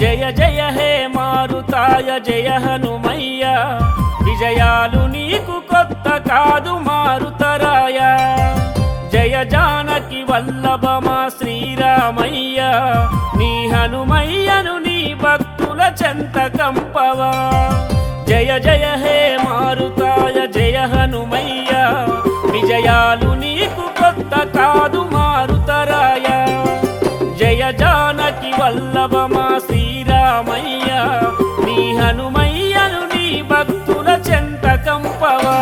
జయ జయ హే మారుతాయ జయ హనుమయ్య విజయాలు నీకు కొత్త కాదు మారుతరాయ జయ జానకి వల్లభమా శ్రీరామయ్య నీ హనుమయ్యను నీ భక్తుల చెంత కంపవా జయ జయ హే మారుతాయ జయ హనుమయ్య విజయాలు నీకు కొత్త కాదు మారుతరాయ జయ జానకి వల్లభమా శ్రీరామయ్య నీ హనుమయ్యను నీ భక్తుల చెంత కంపవా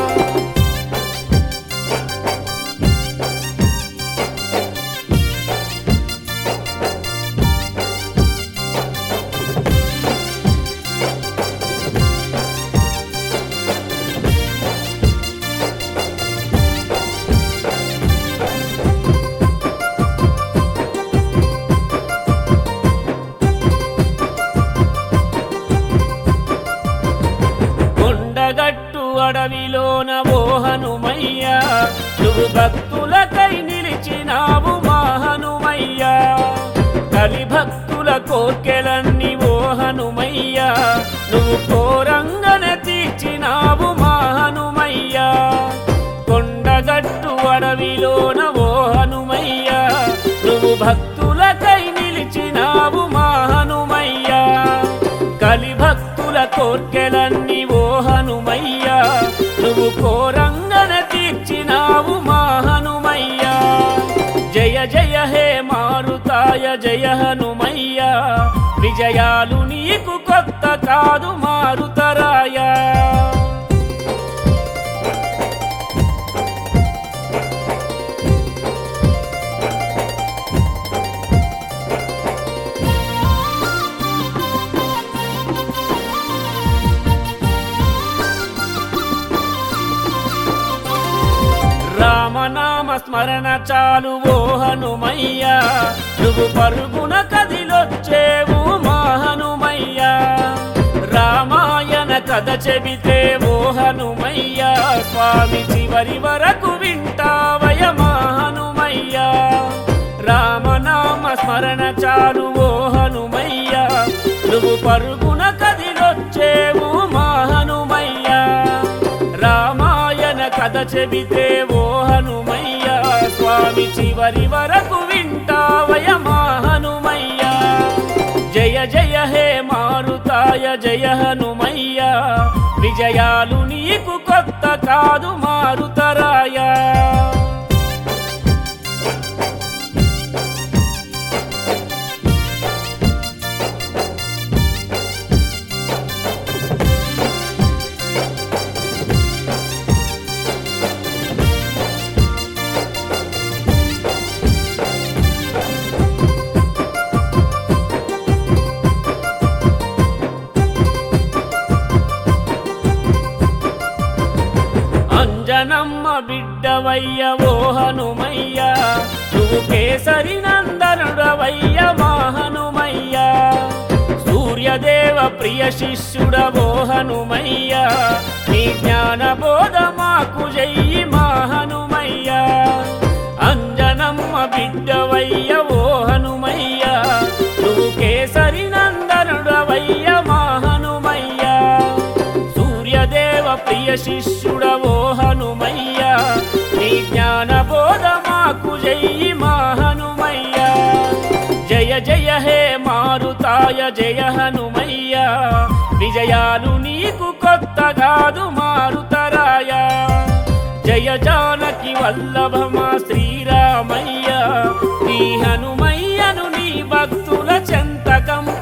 కొండగట్టు అడవిలోన ఓ హనుమయ్య నువ్వు భక్తులకై నిలిచినావు మా హనుమయ్య కలి భక్తుల కోర్కెలన్నీ ఓ హనుమయ్య నువ్వు కోరంగన తీర్చినావు మా హనుమయ్య కొండగట్టు అడవిలోన ఓ హనుమయ్య నువ్వు భక్తులకై నిలిచినావు మా హనుమయ్య కలి భక్తుల కోర్కెలన్నీ ఓ హనుమయ్య నువ్వు కోరంగన తీర్చినావు మా హనుమయ్య జయ జయ హే మారుతాయ జయ హనుమయ్య విజయాలు నీకు కొత్త కాదు మారుతరాయ రామనామ స్మరణ చాలు ఓ హనుమయ్య నువ్వు పరుగున కదిలొచ్చేవు మా హనుమయ్య రామాయణ కథ చెబితే ఓ హనుమయ్య స్వామి చివరి వరకు వింటావయ మా హనుమయ్య రామనామ స్మరణ చాలు ఓ హనుమయ్య నువ్వు పరుగున కదిలొచ్చేవు మా హనుమయ్య రామాయణ కథ చెబితే ఓ హనుమయ్య స్వామి చివరి వరకు వింటావయ మా హనుమయ్య జయ జయ హే మారుతాయ జయ హనుమయ్య విజయాలు నీకు కొత్త కాదు మారుతరాయ అంజనమ్మ బిడ్డవయ్య ఓ హనుమయ్య నువ్వు కేసరి నందనుడవయ్య మా హనుమయ్య సూర్యదేవ ప్రియ శిష్యుడవో హనుమయ్య నీ జ్ఞాన బోధ మాకు జయ్యి మా హనుమయ్య అంజనమ్మ బిడ్డవయ్య ఓ హనుమయ్య నువ్వు కేసరి నందనుడవయ్య మా హనుమయ్య సూర్యదేవ ప్రియ శిష్యుడవో హనుమయ్య నీ జ్ఞాన బోధ మాకు జయ్యి మా హనుమయ్య జయ జయ హే మారుతాయ జయ హనుమయ్య విజయాలు నీకు కొత్త కాదు మారుతరాయ జయ జానకి వల్లభమా శ్రీరామయ్య నీ హనుమయ్యను నీ భక్తుల చెంతకం